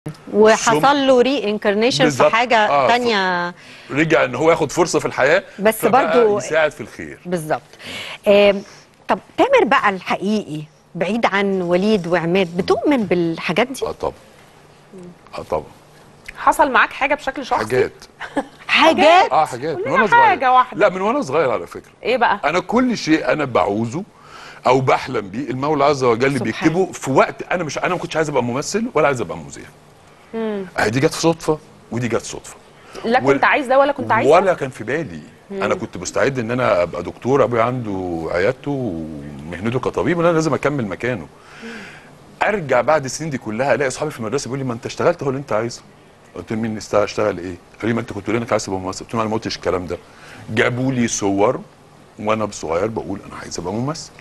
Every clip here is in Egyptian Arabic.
وحصل له ري انكارنيشن في بالظبط. حاجه آه، ف- تانية رجع ان هو ياخد فرصه في الحياه بس فبقى برضو- يساعد في الخير بالظبط آم، طب تامر بقى الحقيقي بعيد عن وليد وعماد بتؤمن بالحاجات دي اه طبعا اه طبعا حصل معاك حاجه بشكل شخصي حاجات حاجات اه حاجات من كلنا وانا صغير حاجة واحدة. لا من وانا صغير على فكره ايه بقى انا كل شيء انا بعوزه او بحلم بيه المولى عز وجل سبحان. بيكتبه في وقت انا مش انا ما كنتش عايز ابقى ممثل ولا عايز ابقى مذيع اهي دي جت صدفه ودي جت صدفه لا وال- كنت عايز ده ولا كنت عايز ده؟ ولا كان في بالي انا كنت مستعد ان انا ابقى دكتور ابويا عنده عيادته ومهنته كطبيب وانا لازم اكمل مكانه ارجع بعد السنين دي كلها الاقي اصحابي في المدرسه بيقول لي ما انت اشتغلت هو اللي انت عايزه قلت لهم مين است- اشتغل ايه؟ قال لي ما انت كنت بتقول انك عايز تبقى ممثل قلت لهم انا ما قلتش الكلام ده جابوا لي صور وانا صغير بقول انا عايز ابقى ممثل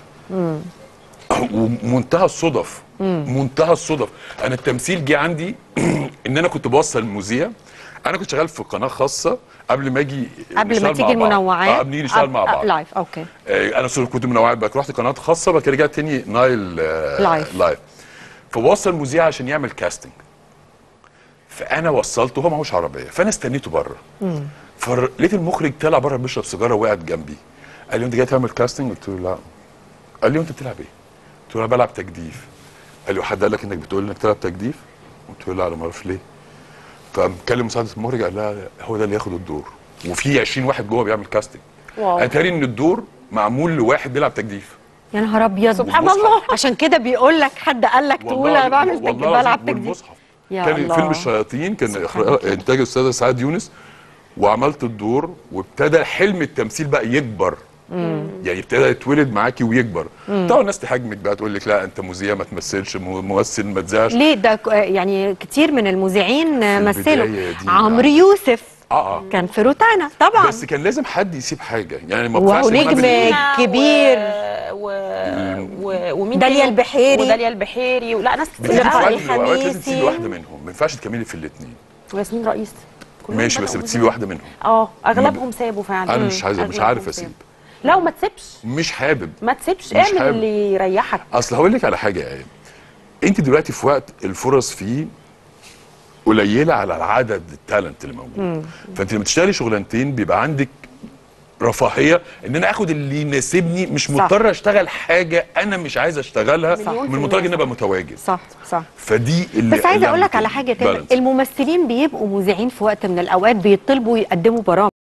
ومنتهى الصدف منتهى الصدف انا التمثيل جه عندي ان انا كنت بوصل مذيع انا كنت شغال في قناه خاصه قبل ما اجي قبل ما نشتغل تيجي مع بعض. المنوعات اه قبل نيجي نشتغل مع آه، بعض لايف اوكي آه، انا صرت كنت منوعات بقى رحت قناه خاصه بعد كده رجعت تاني نايل آه، لايف. لايف فوصل مذيع عشان يعمل كاستنج فانا وصلته هو معهوش عربيه فانا استنيته بره فلقيت المخرج طلع بره بيشرب سيجاره وقعد جنبي قال لي انت جاي تعمل كاستنج قلت له لا قال لي وانت بتلعب ايه؟ قلت له انا بلعب تجديف قال لي وحد قال لك انك بتقول انك تلعب تجديف؟ قلت له لا انا ما اعرفش ليه فكلم مساعده المخرج قال لها هو ده اللي ياخد الدور وفي 20 واحد جوه بيعمل كاستنج واو. اتاري ان الدور معمول لواحد بيلعب تجديف يا نهار ابيض سبحان والمصحف. الله. عشان كده بيقول لك حد قال لك تقول انا بعمل تج... والله بلعب العظيم تجديد والمصحف يا كان الله. فيلم الشياطين كان سبحان إخراج الله. انتاج الاستاذه سعاد يونس وعملت الدور وابتدى حلم التمثيل بقى يكبر يعني ابتدى يتولد معاكي ويكبر طبعا الناس تهاجمك بقى تقول لك لا انت مذيع ما تمثلش م- ممثل ما تذاعش ليه ده ك- يعني كتير من المذيعين مثلوا البداية دي عمرو يعني. يوسف اه اه كان في روتانا طبعا بس كان لازم حد يسيب حاجه يعني ما وهو ينفعش إن أنا نجم أعمل إيه؟ كبير. و... و... ومين داليا تاني؟ البحيري. وداليا البحيري ولا ناس كتير بتيجي في لقاء قوي وقت من الأوقات لازم الخميسي. تسيبي واحده منهم ما ينفعش تكملي في الاثنين وياسمين رئيس كلهم ماشي بس بدأوا بتسيبي واحده منهم اه اغلبهم سابوا فعلا انا مش عايز مش أغلبهم عارف سابوا. اسيب لا وما تسيبش مش حابب ما تسيبش مش اعمل حابب. اللي يريحك اصل هقول لك على حاجه يا ايه انت دلوقتي في وقت الفرص فيه قليله على العدد التالنت اللي موجود فانت لما تشتغلي شغلانتين بيبقى عندك رفاهيه ان انا اخد اللي يناسبني مش صح. مضطر اشتغل حاجه انا مش عايز اشتغلها مليون في من مضطر ان المية انا ابقى متواجد صح صح فدي اللي بس عايزه اللي اقول لك عملت على حاجه تانية بالانس. الممثلين بيبقوا مذيعين في وقت من الاوقات بيطلبوا يقدموا برامج